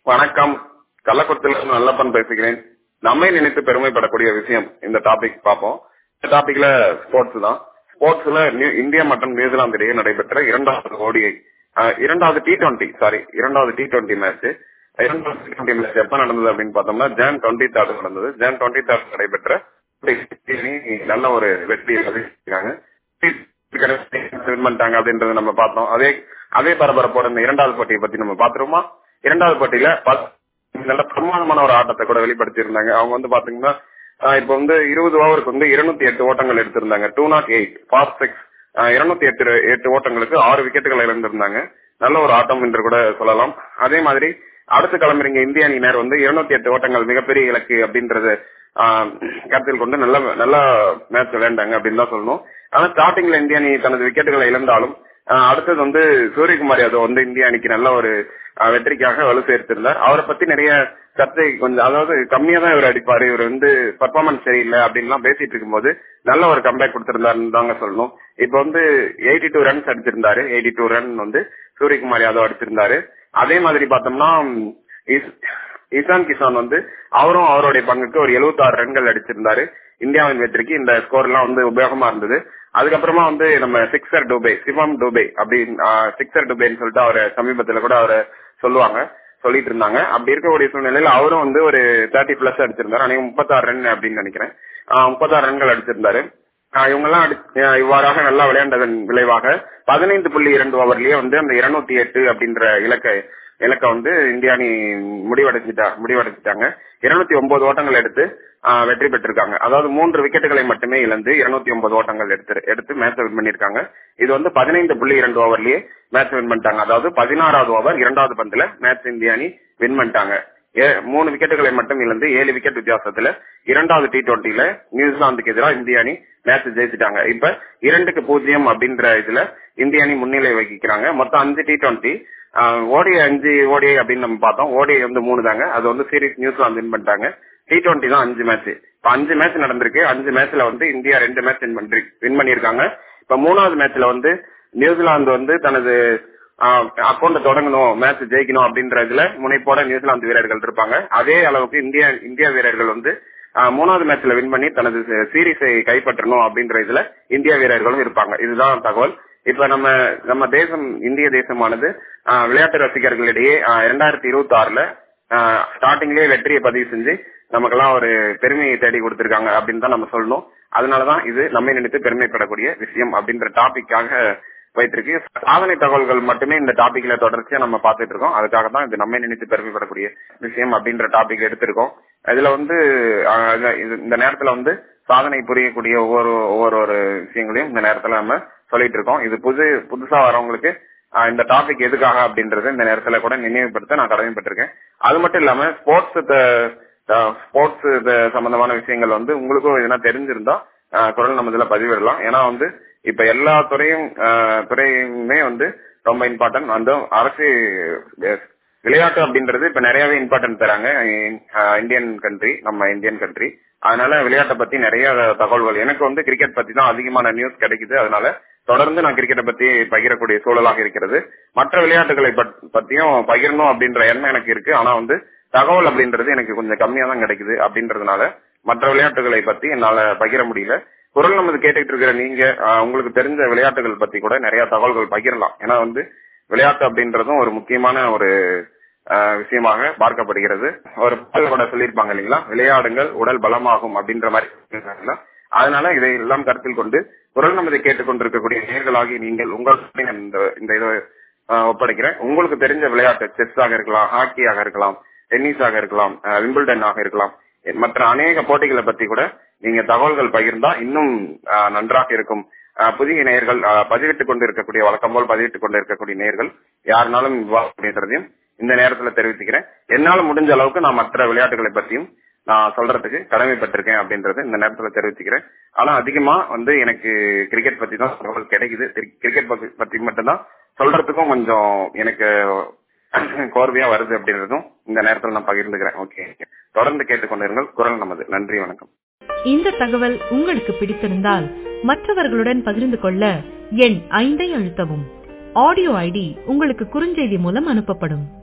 வணக்கம் கள்ளக்குறிச்சியிலிருந்து நல்லப்பன் பேசுகிறேன் நம்மை நினைத்து பெருமைப்படக்கூடிய விஷயம் இந்த டாபிக் பார்ப்போம் இந்த டாபிக்ல ஸ்போர்ட்ஸ் தான் ஸ்போர்ட்ஸ்ல இந்தியா மற்றும் நியூசிலாந்து இடையே நடைபெற்ற இரண்டாவது ஓடிஐ இரண்டாவது டி டுவெண்ட்டி சாரி இரண்டாவது டி டுவெண்ட்டி மேட்ச் இரண்டாவது டி டுவெண்ட்டி மேட்ச் எப்ப நடந்தது அப்படின்னு பார்த்தோம்னா ஜான் டுவெண்ட்டி தேர்ட் நடந்தது ஜான் டுவெண்ட்டி தேர்ட் நடைபெற்ற அணி நல்ல ஒரு வெற்றியை பதிவிட்டிருக்காங்க வின் பண்ணிட்டாங்க அப்படின்றத நம்ம பார்த்தோம் அதே அதே பரபரப்போட இந்த இரண்டாவது போட்டியை பத்தி நம்ம பாத்துருவோமா இரண்டாவது போட்டியில நல்ல பிரமாதமான ஒரு ஆட்டத்தை கூட வெளிப்படுத்தி இருந்தாங்க அவங்க வந்து பாத்தீங்கன்னா இப்ப வந்து இருபது ஓவருக்கு வந்து இருநூத்தி எட்டு ஓட்டங்கள் எடுத்திருந்தாங்க two nought eight fast six இருநூத்தி எட்டு எட்டு ஓட்டங்களுக்கு ஆறு விக்கெட்டுகள் இழந்திருந்தாங்க நல்ல ஒரு ஆட்டம் என்று கூட சொல்லலாம் அதே மாதிரி அடுத்து கிளம்புறீங்க இந்திய அணியினர் வந்து இருநூத்தி எட்டு ஓட்டங்கள் மிகப்பெரிய இலக்கு அப்படின்றது கருத்தில் கொண்டு நல்ல நல்ல மேட்ச் விளையாண்டாங்க அப்படின்னு தான் சொல்லணும் ஆனா ஸ்டார்டிங்ல இந்திய அணி தனது விக்கெட்டுகளை இழந்தாலும் அடுத்தது வந்து சூரியகுமார் யாதவ் வந்து இந்திய அணிக்கு நல்ல ஒரு வெற்றிக்காக வலு சேர்த்திருந்தார் அவரை பத்தி நிறைய சர்ச்சை கொஞ்சம் அதாவது கம்மியா தான் இவர் அடிப்பாரு இவர் வந்து பர்ஃபார்மன்ஸ் சரியில்லை அப்படின்லாம் பேசிட்டு இருக்கும்போது நல்ல ஒரு கம்பேக் கொடுத்திருந்தாருன்னு தாங்க சொல்லணும் இப்ப வந்து எயிட்டி டூ ரன்ஸ் அடிச்சிருந்தாரு எயிட்டி டூ ரன் வந்து சூரியகுமார் யாதவ் அடிச்சிருந்தாரு அதே மாதிரி பார்த்தோம்னா இசான் கிஷான் வந்து அவரும் அவருடைய பங்குக்கு ஒரு எழுபத்தி ஆறு ரன்கள் அடிச்சிருந்தாரு இந்தியாவின் வெற்றிக்கு இந்த ஸ்கோர் எல்லாம் வந்து உபயோகமா இருந்தது அதுக்கப்புறமா வந்து நம்ம சிக்ஸர் டூபே சிவம் டூபே அப்படி சிக்ஸர் டூபேன்னு சொல்லிட்டு அவரை சமீபத்துல கூட அவரை சொல்லுவாங்க சொல்லிட்டு இருந்தாங்க அப்படி இருக்கக்கூடிய சூழ்நிலையில அவரும் வந்து ஒரு தேர்ட்டி பிளஸ் அடிச்சிருந்தாரு அன்னைக்கு முப்பத்தாறு ரன் அப்படின்னு நினைக்கிறேன் முப்பத்தாறு ரன்கள் அடிச்சிருந்தாரு இவங்கெல்லாம் இவ்வாறாக நல்லா விளையாண்டதன் விளைவாக பதினைந்து புள்ளி இரண்டு ஓவர்லயே வந்து அந்த இருநூத்தி எட்டு அப்படின்ற இலக்கை இலக்க வந்து இந்திய அணி முடிவடைஞ்சிட்டா முடிவடைஞ்சிட்டாங்க இருநூத்தி ஒன்பது ஓட்டங்கள் எடுத்து வெற்றி பெற்றிருக்காங்க அதாவது மூன்று விக்கெட்டுகளை மட்டுமே இழந்து இருநூத்தி ஒன்பது ஓட்டங்கள் எடுத்து எடுத்து மேட்ச் வின் பண்ணிருக்காங்க இது வந்து பதினைந்து புள்ளி இரண்டு ஓவர்லயே மேட்ச் வின் பண்ணிட்டாங்க அதாவது பதினாறாவது ஓவர் இரண்டாவது பந்துல மேட்ச் இந்திய அணி வின் பண்ணிட்டாங்க மூணு விக்கெட்டுகளை மட்டும் இழந்து ஏழு விக்கெட் வித்தியாசத்துல இரண்டாவது டி டுவெண்ட்டில நியூசிலாந்துக்கு எதிராக இந்திய அணி மேட்ச் ஜெயிச்சிட்டாங்க இப்ப இரண்டுக்கு பூஜ்ஜியம் அப்படின்ற இதுல இந்திய அணி முன்னிலை வகிக்கிறாங்க மொத்தம் அஞ்சு டி டுவெண்ட்டி ஓடிஐ அஞ்சு ஓடிஐ அப்படின்னு நம்ம பார்த்தோம் ஓடிஐ வந்து மூணு தாங்க அது வந்து சீரீஸ் நியூசிலாந்து வின் பண்ணிட்டாங்க டி டுவெண்ட்டி தான் அஞ்சு மேட்ச் இப்ப அஞ்சு மேட்ச் நடந்திருக்கு அஞ்சு மேட்ச்ல வந்து இந்தியா ரெண்டு மேட்ச் வின் பண்ணி வின் பண்ணிருக்காங்க இப்ப மூணாவது மேட்ச்ல வந்து நியூசிலாந்து வந்து தனது அக்கௌண்ட் தொடங்கணும் மேட்ச் ஜெயிக்கணும் அப்படின்ற இதுல முனைப்போட நியூசிலாந்து வீரர்கள் இருப்பாங்க அதே அளவுக்கு இந்தியா இந்திய வீரர்கள் வந்து மூணாவது மேட்ச்ல வின் பண்ணி தனது சீரீஸை கைப்பற்றணும் அப்படின்ற இதுல இந்திய வீரர்களும் இருப்பாங்க இதுதான் தகவல் இப்ப நம்ம நம்ம தேசம் இந்திய தேசமானது விளையாட்டு ரசிகர்களிடையே இரண்டாயிரத்தி இருபத்தி ஆறுல ஸ்டார்டிங்லேயே வெற்றியை பதிவு செஞ்சு நமக்கெல்லாம் ஒரு பெருமையை தேடி கொடுத்திருக்காங்க அப்படின்னு தான் நம்ம சொல்லணும் அதனாலதான் இது நம்மை நினைத்து பெருமைப்படக்கூடிய விஷயம் அப்படின்ற டாபிக்காக வைத்திருக்கு சாதனை தகவல்கள் மட்டுமே இந்த டாபிக்ல தொடர்ச்சியா நம்ம பார்த்துட்டு இருக்கோம் அதுக்காக தான் இது நம்மை நினைத்து பெருமைப்படக்கூடிய விஷயம் அப்படின்ற டாபிக் எடுத்திருக்கோம் இதுல வந்து இந்த நேரத்துல வந்து சாதனை புரியக்கூடிய ஒவ்வொரு ஒவ்வொரு ஒரு விஷயங்களையும் இந்த நேரத்துல நம்ம சொல்லிட்டு இருக்கோம் இது புது புதுசா வரவங்களுக்கு இந்த டாபிக் எதுக்காக அப்படின்றது இந்த நேரத்துல கூட நினைவுபடுத்த நான் கடமைப்பட்டிருக்கேன் அது மட்டும் இல்லாம ஸ்போர்ட்ஸ் ஸ்போர்ட்ஸ் சம்பந்தமான விஷயங்கள் வந்து உங்களுக்கும் எதனா தெரிஞ்சிருந்தா குரல் நம்ம இதுல பதிவிடலாம் ஏன்னா வந்து இப்ப எல்லா துறையும் துறையுமே வந்து ரொம்ப இம்பார்ட்டன்ட் அந்த அரசு விளையாட்டு அப்படின்றது இப்ப நிறையவே இம்பார்ட்டன்ட் தராங்க இந்தியன் கண்ட்ரி நம்ம இந்தியன் கண்ட்ரி அதனால விளையாட்டை பத்தி நிறைய தகவல்கள் எனக்கு வந்து கிரிக்கெட் பத்தி தான் அதிகமான நியூஸ் கிடைக்குது அதனால தொடர்ந்து நான் கிரிக்கெட்டை பத்தி பகிரக்கூடிய சூழலாக இருக்கிறது மற்ற விளையாட்டுகளை பத்தியும் பகிரணும் அப்படின்ற எண்ணம் எனக்கு இருக்கு ஆனா வந்து தகவல் அப்படின்றது எனக்கு கொஞ்சம் கம்மியா தான் கிடைக்குது அப்படின்றதுனால மற்ற விளையாட்டுகளை பத்தி என்னால பகிர முடியல குரல் நமது கேட்டுக்கிட்டு இருக்கிற நீங்க உங்களுக்கு தெரிஞ்ச விளையாட்டுகள் பத்தி கூட நிறைய தகவல்கள் பகிரலாம் ஏன்னா வந்து விளையாட்டு அப்படின்றதும் ஒரு முக்கியமான ஒரு விஷயமாக பார்க்கப்படுகிறது ஒரு பாடல் கூட சொல்லியிருப்பாங்க இல்லைங்களா விளையாடுங்கள் உடல் பலமாகும் அப்படின்ற மாதிரி அதனால இதை எல்லாம் கருத்தில் கொண்டு குரல் நமதை கேட்டுக்கொண்டிருக்கக்கூடிய நேர்களாகி நீங்கள் உங்களுக்கு இந்த இந்த இதை ஒப்படைக்கிறேன் உங்களுக்கு தெரிஞ்ச விளையாட்டு செஸ்ஸாக இருக்கலாம் ஹாக்கியாக இருக்கலாம் டென்னிஸாக இருக்கலாம் விம்பிள்டன் ஆக இருக்கலாம் மற்ற அநேக போட்டிகளை பத்தி கூட நீங்க தகவல்கள் பகிர்ந்தா இன்னும் நன்றாக இருக்கும் புதிய நேயர்கள் பதிவிட்டுக் கொண்டு இருக்கக்கூடிய வழக்கம் போல் பதிவிட்டுக் கொண்டு இருக்கக்கூடிய நேயர்கள் யாருனாலும் அப்படின்றதையும் இந்த நேரத்துல தெரிவிச்சுக்கிறேன் என்னால முடிஞ்ச அளவுக்கு நான் மற்ற விளையாட்டுகளை பத்தியும் நான் சொல்றதுக்கு கடமைப்பட்டிருக்கேன் அப்படின்றது இந்த நேரத்துல தெரிவிச்சுக்கிறேன் ஆனா அதிகமா வந்து எனக்கு கிரிக்கெட் பத்தி தான் தகவல் கிடைக்குது கிரிக்கெட் பத்தி மட்டும்தான் சொல்றதுக்கும் கொஞ்சம் எனக்கு கோர்வையா வருது அப்படின்றதும் இந்த நேரத்தில் நான் பகிர்ந்துக்கிறேன் ஓகே தொடர்ந்து கேட்டுக்கொண்டிருங்கள் குரல் நமது நன்றி வணக்கம் இந்த தகவல் உங்களுக்கு பிடித்திருந்தால் மற்றவர்களுடன் பகிர்ந்து கொள்ள எண் ஐந்தை அழுத்தவும் ஆடியோ ஐடி உங்களுக்கு குறுஞ்செய்தி மூலம் அனுப்பப்படும்